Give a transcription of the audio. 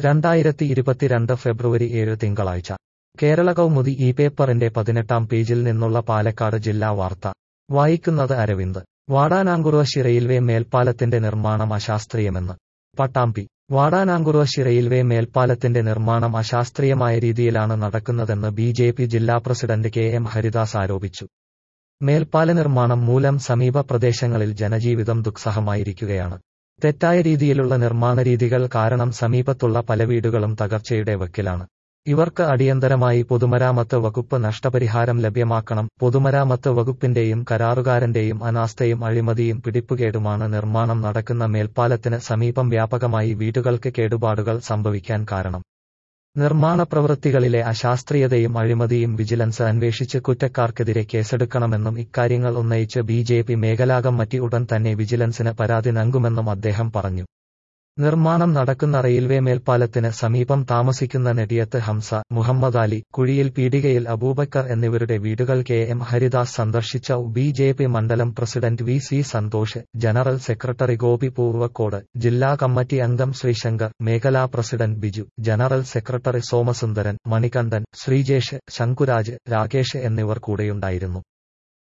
രണ്ടായിരത്തി ഇരുപത്തിരണ്ട് ഫെബ്രുവരി ഏഴ് തിങ്കളാഴ്ച കേരള കൗമുദി ഈ പേപ്പറിന്റെ പതിനെട്ടാം പേജിൽ നിന്നുള്ള പാലക്കാട് ജില്ലാ വാർത്ത വായിക്കുന്നത് അരവിന്ദ് വാടാനാങ്കുറുവശി റെയിൽവേ മേൽപ്പാലത്തിന്റെ നിർമ്മാണം അശാസ്ത്രീയമെന്ന് പട്ടാമ്പി വാടാനാങ്കുറുവശി റെയിൽവേ മേൽപ്പാലത്തിന്റെ നിർമ്മാണം അശാസ്ത്രീയമായ രീതിയിലാണ് നടക്കുന്നതെന്ന് ബി ജെ പി ജില്ലാ പ്രസിഡന്റ് കെ എം ഹരിദാസ് ആരോപിച്ചു മേൽപ്പാല നിർമ്മാണം മൂലം സമീപ പ്രദേശങ്ങളിൽ ജനജീവിതം ദുസ്സഹമായിരിക്കുകയാണ് തെറ്റായ രീതിയിലുള്ള നിർമ്മാണ രീതികൾ കാരണം സമീപത്തുള്ള പല വീടുകളും തകർച്ചയുടെ വക്കിലാണ് ഇവർക്ക് അടിയന്തരമായി പൊതുമരാമത്ത് വകുപ്പ് നഷ്ടപരിഹാരം ലഭ്യമാക്കണം പൊതുമരാമത്ത് വകുപ്പിന്റെയും കരാറുകാരന്റെയും അനാസ്ഥയും അഴിമതിയും പിടിപ്പുകേടുമാണ് നിർമ്മാണം നടക്കുന്ന മേൽപ്പാലത്തിന് സമീപം വ്യാപകമായി വീടുകൾക്ക് കേടുപാടുകൾ സംഭവിക്കാൻ കാരണം നിർമ്മാണ പ്രവൃത്തികളിലെ അശാസ്ത്രീയതയും അഴിമതിയും വിജിലൻസ് അന്വേഷിച്ച് കുറ്റക്കാർക്കെതിരെ കേസെടുക്കണമെന്നും ഇക്കാര്യങ്ങൾ ഉന്നയിച്ച് ബി ജെ പി മേഖലാ കമ്മിറ്റി ഉടൻ തന്നെ വിജിലൻസിന് പരാതി നൽകുമെന്നും അദ്ദേഹം പറഞ്ഞു നിർമ്മാണം നടക്കുന്ന റെയിൽവേ മേൽപ്പാലത്തിന് സമീപം താമസിക്കുന്ന നെടിയത്ത് ഹംസ മുഹമ്മദ് അലി കുഴിയിൽ പീടികയിൽ അബൂബക്കർ എന്നിവരുടെ വീടുകൾ കെ എം ഹരിദാസ് സന്ദർശിച്ച ബി ജെ പി മണ്ഡലം president V C Santhosh general secretary Gopi Poorvakode ജില്ലാ കമ്മിറ്റി അംഗം ശ്രീശങ്കർ മേഖലാ president Biju general secretary Somasundaran Manikandan Sreejesh Sankuraj Rakesh എന്നിവർ കൂടെയുണ്ടായിരുന്നു